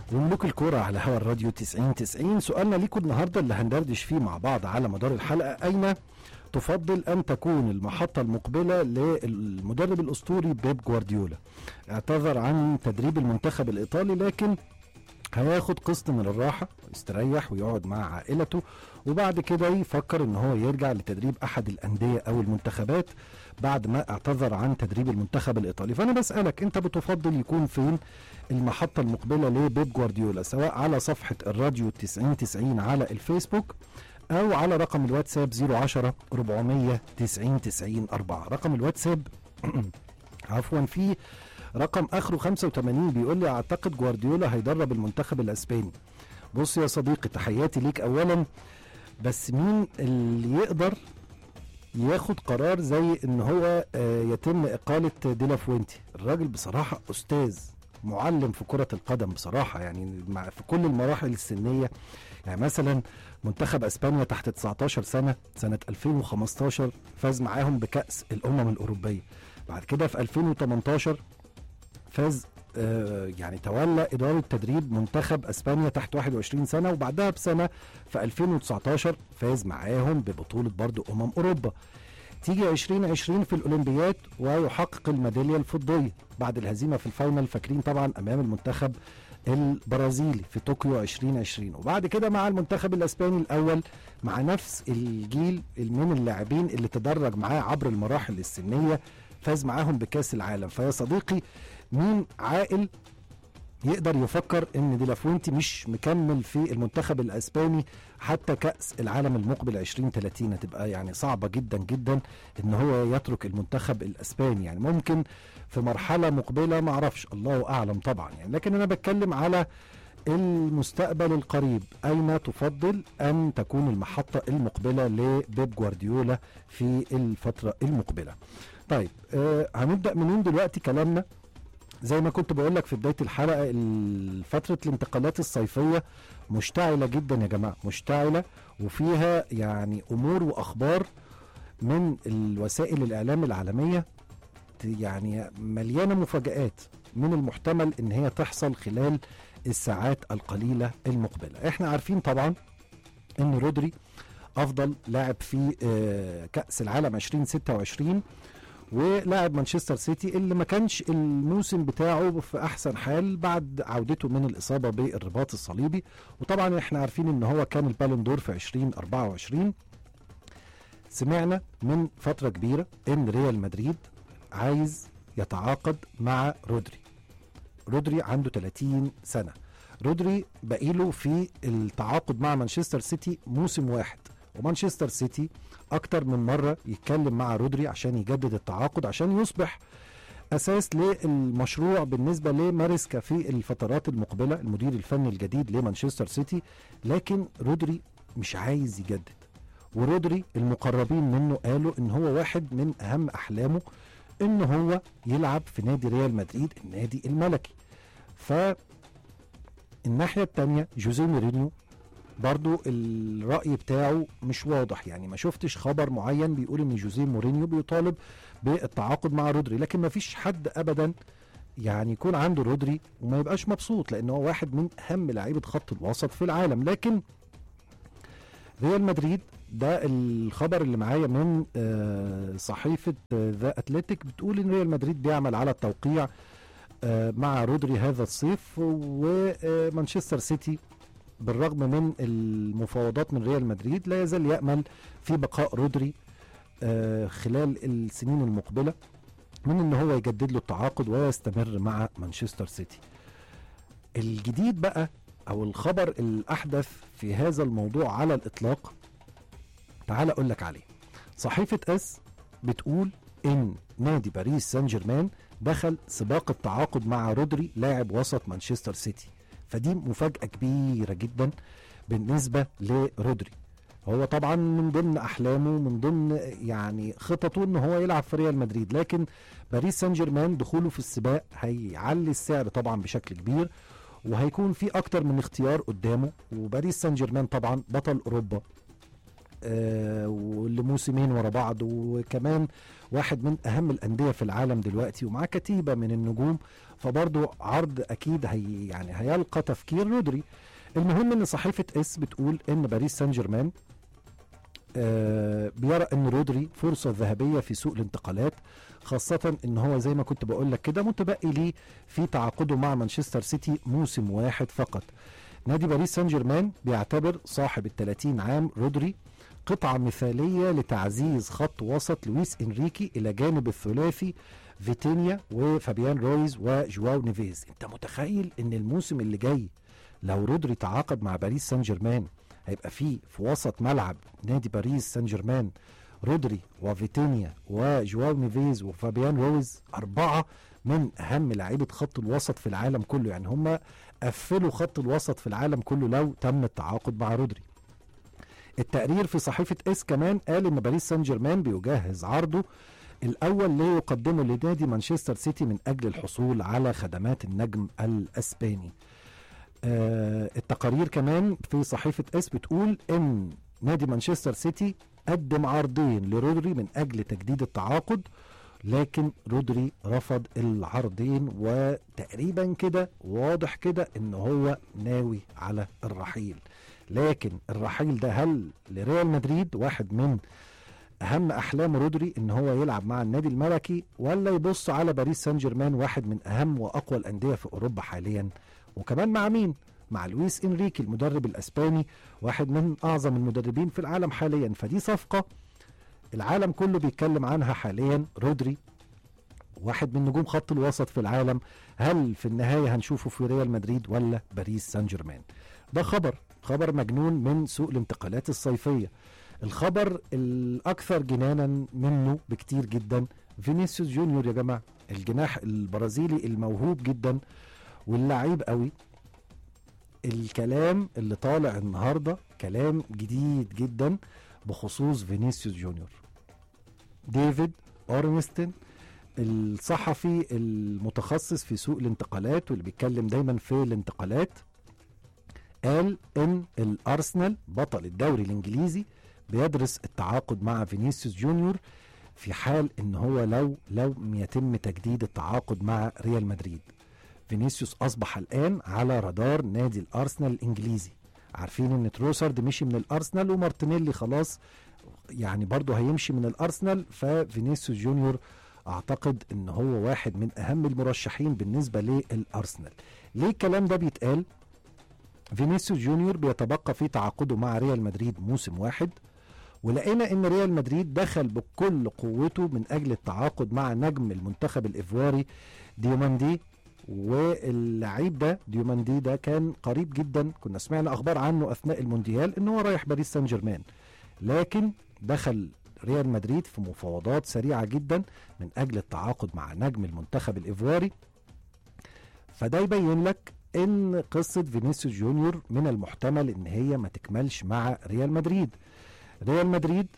وملوك الكورة على هوا الراديو 90 90 سؤالنا ليكم النهاردة اللي هندردش فيه مع بعض على مدار الحلقة أين تفضل أن تكون المحطة المقبلة للمدرب الأسطوري بيب جوارديولا اعتذر عن تدريب المنتخب الإيطالي لكن هياخد قسط من الراحة يستريح ويقعد مع عائلته وبعد كده يفكر ان هو يرجع لتدريب احد الاندية او المنتخبات بعد ما اعتذر عن تدريب المنتخب الايطالي فانا بسألك انت بتفضل يكون فين المحطة المقبلة لبيب جوارديولا سواء على صفحة الراديو 90 90 على الفيسبوك او على رقم الواتساب 010 490 90 4 رقم الواتساب عفوا في رقم اخره 85 بيقول لي اعتقد جوارديولا هيدرب المنتخب الاسباني بص يا صديقي تحياتي ليك اولا بس مين اللي يقدر ياخد قرار زي ان هو آه، يتم اقاله ديلا فوينتي الراجل بصراحه استاذ معلم في كره القدم بصراحه يعني مع في كل المراحل السنيه يعني مثلا منتخب اسبانيا تحت 19 سنه سنه 2015 فاز معاهم بكاس الامم الاوروبيه بعد كده في 2018 فاز آه، يعني تولى إدارة تدريب منتخب أسبانيا تحت 21 سنة وبعدها بسنة في 2019 فاز معاهم ببطولة برضو أمم أوروبا تيجي 2020 في الأولمبياد ويحقق الميدالية الفضية بعد الهزيمة في الفاينل فاكرين طبعا أمام المنتخب البرازيلي في طوكيو 2020 وبعد كده مع المنتخب الاسباني الاول مع نفس الجيل من اللاعبين اللي تدرج معاه عبر المراحل السنيه فاز معاهم بكاس العالم فيا صديقي مين عاقل يقدر يفكر ان ديلافوينتي مش مكمل في المنتخب الاسباني حتى كاس العالم المقبل 2030 هتبقى يعني صعبه جدا جدا ان هو يترك المنتخب الاسباني يعني ممكن في مرحله مقبله ما اعرفش الله اعلم طبعا يعني لكن انا بتكلم على المستقبل القريب اين تفضل ان تكون المحطه المقبله لبيب جوارديولا في الفتره المقبله طيب آه هنبدا منين دلوقتي كلامنا زي ما كنت بقول لك في بدايه الحلقه ال- فتره الانتقالات الصيفيه مشتعله جدا يا جماعه مشتعله وفيها يعني امور واخبار من الوسائل الاعلام العالميه ت- يعني مليانه مفاجات من المحتمل ان هي تحصل خلال الساعات القليله المقبله احنا عارفين طبعا ان رودري افضل لاعب في آه، كاس العالم 2026 ولاعب مانشستر سيتي اللي ما كانش الموسم بتاعه في احسن حال بعد عودته من الاصابه بالرباط الصليبي وطبعا احنا عارفين ان هو كان البالون دور في 2024 سمعنا من فتره كبيره ان ريال مدريد عايز يتعاقد مع رودري رودري عنده 30 سنه رودري بقيله في التعاقد مع مانشستر سيتي موسم واحد ومانشستر سيتي اكتر من مره يتكلم مع رودري عشان يجدد التعاقد عشان يصبح اساس للمشروع بالنسبه لماريسكا في الفترات المقبله المدير الفني الجديد لمانشستر سيتي لكن رودري مش عايز يجدد ورودري المقربين منه قالوا ان هو واحد من اهم احلامه ان هو يلعب في نادي ريال مدريد النادي الملكي ف الناحيه الثانيه جوزيه مورينيو برضو الرأي بتاعه مش واضح يعني ما شفتش خبر معين بيقول ان جوزيه مورينيو بيطالب بالتعاقد مع رودري لكن ما فيش حد ابدا يعني يكون عنده رودري وما يبقاش مبسوط لان هو واحد من اهم لعيبه خط الوسط في العالم لكن ريال مدريد ده الخبر اللي معايا من آه، صحيفه ذا اتلتيك بتقول ان ريال مدريد بيعمل على التوقيع آه، مع رودري هذا الصيف ومانشستر سيتي بالرغم من المفاوضات من ريال مدريد لا يزال يأمل في بقاء رودري آه، خلال السنين المقبلة من ان هو يجدد له التعاقد ويستمر مع مانشستر سيتي الجديد بقى او الخبر الاحدث في هذا الموضوع على الاطلاق تعال اقول لك عليه صحيفة اس بتقول ان نادي باريس سان جيرمان دخل سباق التعاقد مع رودري لاعب وسط مانشستر سيتي فدي مفاجأة كبيرة جدا بالنسبة لرودري هو طبعا من ضمن احلامه من ضمن يعني خططه ان هو يلعب في ريال مدريد لكن باريس سان جيرمان دخوله في السباق هيعلي السعر طبعا بشكل كبير وهيكون في اكتر من اختيار قدامه وباريس سان جيرمان طبعا بطل اوروبا آه ولموسمين ورا بعض وكمان واحد من اهم الانديه في العالم دلوقتي ومعاه كتيبه من النجوم فبرضه عرض اكيد هي يعني هيلقى تفكير رودري المهم ان صحيفه اس بتقول ان باريس سان جيرمان آه بيرى ان رودري فرصه ذهبيه في سوق الانتقالات خاصة ان هو زي ما كنت بقول لك كده متبقي ليه في تعاقده مع مانشستر سيتي موسم واحد فقط. نادي باريس سان جيرمان بيعتبر صاحب ال 30 عام رودري قطعة مثالية لتعزيز خط وسط لويس انريكي الى جانب الثلاثي فيتينيا وفابيان رويز وجواو نيفيز انت متخيل ان الموسم اللي جاي لو رودري تعاقد مع باريس سان جيرمان هيبقى فيه في وسط ملعب نادي باريس سان جيرمان رودري وفيتينيا وجواو نيفيز وفابيان رويز أربعة من أهم لعيبة خط الوسط في العالم كله يعني هم قفلوا خط الوسط في العالم كله لو تم التعاقد مع رودري التقرير في صحيفة اس كمان قال ان باريس سان جيرمان بيجهز عرضه الاول ليقدمه لنادي مانشستر سيتي من اجل الحصول على خدمات النجم الاسباني آه التقارير كمان في صحيفة اس بتقول ان نادي مانشستر سيتي قدم عرضين لرودري من اجل تجديد التعاقد لكن رودري رفض العرضين وتقريبا كده واضح كده ان هو ناوي على الرحيل لكن الرحيل ده هل لريال مدريد واحد من اهم احلام رودري ان هو يلعب مع النادي الملكي ولا يبص على باريس سان جيرمان واحد من اهم واقوى الانديه في اوروبا حاليا وكمان مع مين مع لويس انريكي المدرب الاسباني واحد من اعظم المدربين في العالم حاليا فدي صفقه العالم كله بيتكلم عنها حاليا رودري واحد من نجوم خط الوسط في العالم هل في النهايه هنشوفه في ريال مدريد ولا باريس سان جيرمان ده خبر خبر مجنون من سوق الانتقالات الصيفيه الخبر الاكثر جنانا منه بكتير جدا فينيسيوس جونيور يا جماعه الجناح البرازيلي الموهوب جدا واللعيب قوي الكلام اللي طالع النهارده كلام جديد جدا بخصوص فينيسيوس جونيور ديفيد اورنستن الصحفي المتخصص في سوق الانتقالات واللي بيتكلم دايما في الانتقالات قال ان الارسنال بطل الدوري الانجليزي بيدرس التعاقد مع فينيسيوس جونيور في حال ان هو لو لم يتم تجديد التعاقد مع ريال مدريد فينيسيوس اصبح الان على رادار نادي الارسنال الانجليزي عارفين ان تروسارد مشي من الارسنال ومارتينيلي خلاص يعني برضه هيمشي من الارسنال ففينيسيوس جونيور اعتقد ان هو واحد من اهم المرشحين بالنسبه للارسنال ليه الكلام ده بيتقال فينيسيوس جونيور بيتبقى في تعاقده مع ريال مدريد موسم واحد ولقينا ان ريال مدريد دخل بكل قوته من اجل التعاقد مع نجم المنتخب الايفواري ديوماندي واللعيب ده ديوماندي ده كان قريب جدا كنا سمعنا اخبار عنه اثناء المونديال ان هو رايح باريس سان جيرمان لكن دخل ريال مدريد في مفاوضات سريعه جدا من اجل التعاقد مع نجم المنتخب الايفواري فده يبين لك ان قصه فينيسيوس جونيور من المحتمل ان هي ما تكملش مع ريال مدريد ريال مدريد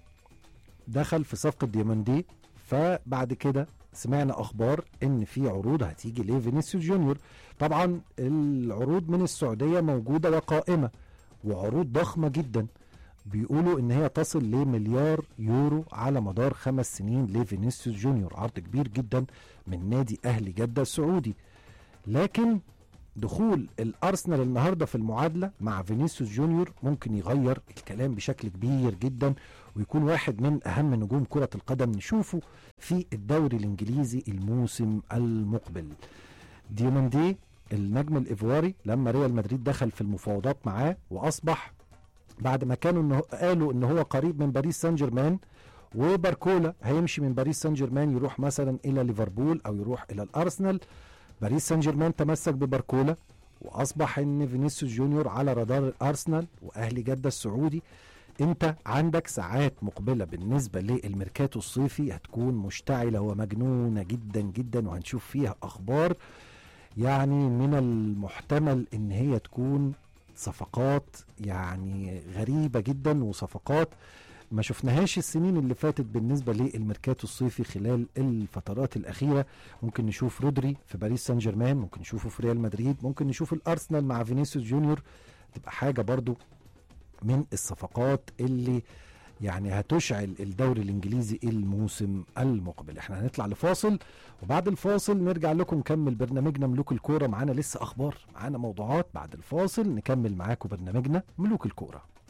دخل في صفقه ديموندي فبعد كده سمعنا اخبار ان في عروض هتيجي لفينيسيوس جونيور طبعا العروض من السعوديه موجوده وقائمه وعروض ضخمه جدا بيقولوا ان هي تصل لمليار يورو على مدار خمس سنين لفينيسيوس جونيور عرض كبير جدا من نادي اهلي جده السعودي لكن دخول الارسنال النهارده في المعادله مع فينيسيوس جونيور ممكن يغير الكلام بشكل كبير جدا ويكون واحد من اهم نجوم كره القدم نشوفه في الدوري الانجليزي الموسم المقبل ديوماندي النجم الايفواري لما ريال مدريد دخل في المفاوضات معاه واصبح بعد ما كانوا إنه قالوا ان هو قريب من باريس سان جيرمان وباركولا هيمشي من باريس سان جيرمان يروح مثلا الى ليفربول او يروح الى الارسنال باريس سان جيرمان تمسك بباركولا واصبح ان فينيسيوس جونيور على رادار الارسنال واهلي جده السعودي انت عندك ساعات مقبله بالنسبه للميركاتو الصيفي هتكون مشتعله ومجنونه جدا جدا وهنشوف فيها اخبار يعني من المحتمل ان هي تكون صفقات يعني غريبه جدا وصفقات ما شفناهاش السنين اللي فاتت بالنسبة للميركاتو الصيفي خلال الفترات الأخيرة ممكن نشوف رودري في باريس سان جيرمان ممكن نشوفه في ريال مدريد ممكن نشوف الأرسنال مع فينيسيوس جونيور تبقى حاجة برضو من الصفقات اللي يعني هتشعل الدوري الانجليزي الموسم المقبل احنا هنطلع لفاصل وبعد الفاصل نرجع لكم نكمل برنامجنا ملوك الكوره معانا لسه اخبار معانا موضوعات بعد الفاصل نكمل معاكم برنامجنا ملوك الكوره